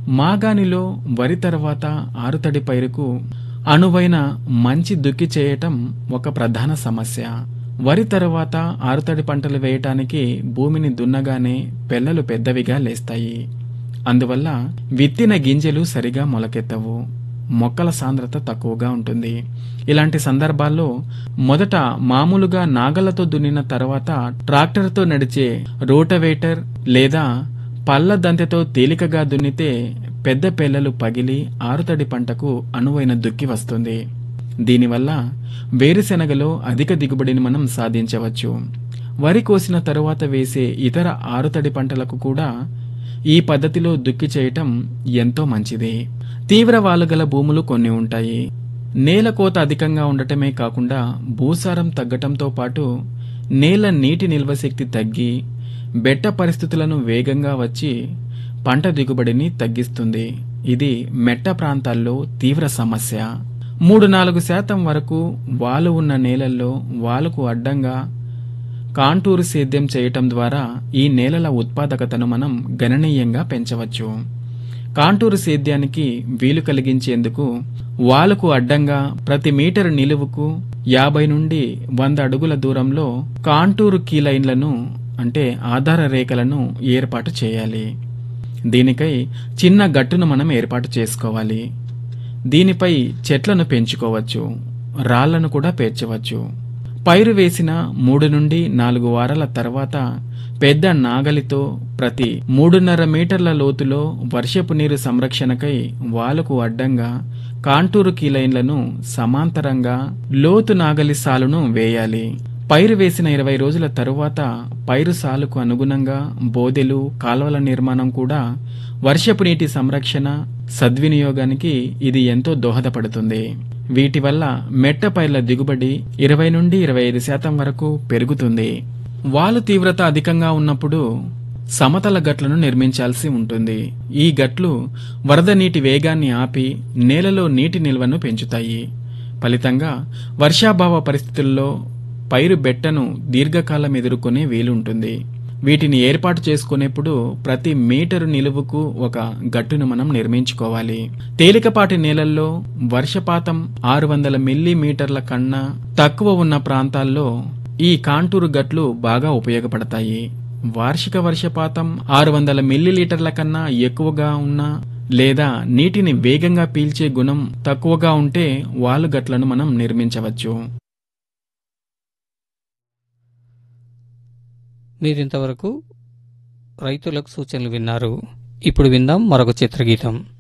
మాగాణిలో వరి తర్వాత ఆరుతడి పైరుకు అనువైన మంచి దుక్కి చేయటం ఒక ప్రధాన సమస్య వరి తర్వాత ఆరుతడి పంటలు వేయటానికి భూమిని దున్నగానే పెల్లలు పెద్దవిగా లేస్తాయి అందువల్ల విత్తిన గింజలు సరిగా మొలకెత్తవు మొక్కల సాంద్రత తక్కువగా ఉంటుంది ఇలాంటి సందర్భాల్లో మొదట మామూలుగా నాగలతో దున్నిన తర్వాత ట్రాక్టర్తో నడిచే రోటవేటర్ లేదా పళ్ళ దంతెతో తేలికగా దున్నితే పెద్ద పెల్లలు పగిలి ఆరుతడి పంటకు అనువైన దుక్కి వస్తుంది దీనివల్ల వేరుశెనగలో అధిక దిగుబడిని మనం సాధించవచ్చు వరి కోసిన తరువాత వేసే ఇతర ఆరుతడి పంటలకు కూడా ఈ పద్ధతిలో దుక్కి చేయటం ఎంతో మంచిది తీవ్ర వాలుగల భూములు కొన్ని ఉంటాయి నేల కోత అధికంగా ఉండటమే కాకుండా భూసారం తగ్గటంతో పాటు నేల నీటి నిల్వ శక్తి తగ్గి బెట్ట పరిస్థితులను వేగంగా వచ్చి పంట దిగుబడిని తగ్గిస్తుంది ఇది మెట్ట ప్రాంతాల్లో తీవ్ర సమస్య మూడు నాలుగు శాతం వరకు వాలు ఉన్న నేలల్లో వాలుకు అడ్డంగా కాంటూరు సేద్యం చేయటం ద్వారా ఈ నేలల ఉత్పాదకతను మనం గణనీయంగా పెంచవచ్చు కాంటూరు సేద్యానికి వీలు కలిగించేందుకు వాలుకు అడ్డంగా ప్రతి మీటర్ నిలువుకు యాభై నుండి వంద అడుగుల దూరంలో కాంటూరు కీలైన్లను అంటే ఆధార రేఖలను ఏర్పాటు చేయాలి దీనికై చిన్న గట్టును మనం ఏర్పాటు చేసుకోవాలి దీనిపై చెట్లను పెంచుకోవచ్చు రాళ్లను కూడా పేర్చవచ్చు పైరు వేసిన మూడు నుండి నాలుగు వారాల తర్వాత పెద్ద నాగలితో ప్రతి మూడున్నర మీటర్ల లోతులో వర్షపు నీరు సంరక్షణకై వాలుకు అడ్డంగా కాంటూరు కీలైన్లను సమాంతరంగా లోతు నాగలి సాలును వేయాలి పైరు వేసిన ఇరవై రోజుల తరువాత పైరు సాలుకు అనుగుణంగా బోదెలు కాల్వల నిర్మాణం కూడా వర్షపు నీటి సంరక్షణ సద్వినియోగానికి ఇది ఎంతో దోహదపడుతుంది వీటి వల్ల మెట్ట పైర్ల దిగుబడి ఇరవై నుండి ఇరవై ఐదు శాతం వరకు పెరుగుతుంది వాలు తీవ్రత అధికంగా ఉన్నప్పుడు సమతల గట్లను నిర్మించాల్సి ఉంటుంది ఈ గట్లు వరద నీటి వేగాన్ని ఆపి నేలలో నీటి నిల్వను పెంచుతాయి ఫలితంగా వర్షాభావ పరిస్థితుల్లో పైరు బెట్టను దీర్ఘకాలం ఎదుర్కొనే వీలుంటుంది వీటిని ఏర్పాటు చేసుకునేప్పుడు ప్రతి మీటరు నిలువుకు ఒక గట్టును మనం నిర్మించుకోవాలి తేలికపాటి నేలల్లో వర్షపాతం ఆరు వందల మిల్లీమీటర్ల కన్నా తక్కువ ఉన్న ప్రాంతాల్లో ఈ కాంటూరు గట్లు బాగా ఉపయోగపడతాయి వార్షిక వర్షపాతం ఆరు వందల మిల్లీలీటర్ల కన్నా ఎక్కువగా ఉన్నా లేదా నీటిని వేగంగా పీల్చే గుణం తక్కువగా ఉంటే వాలుగట్లను మనం నిర్మించవచ్చు మీరింతవరకు రైతులకు సూచనలు విన్నారు ఇప్పుడు విందాం మరొక చిత్రగీతం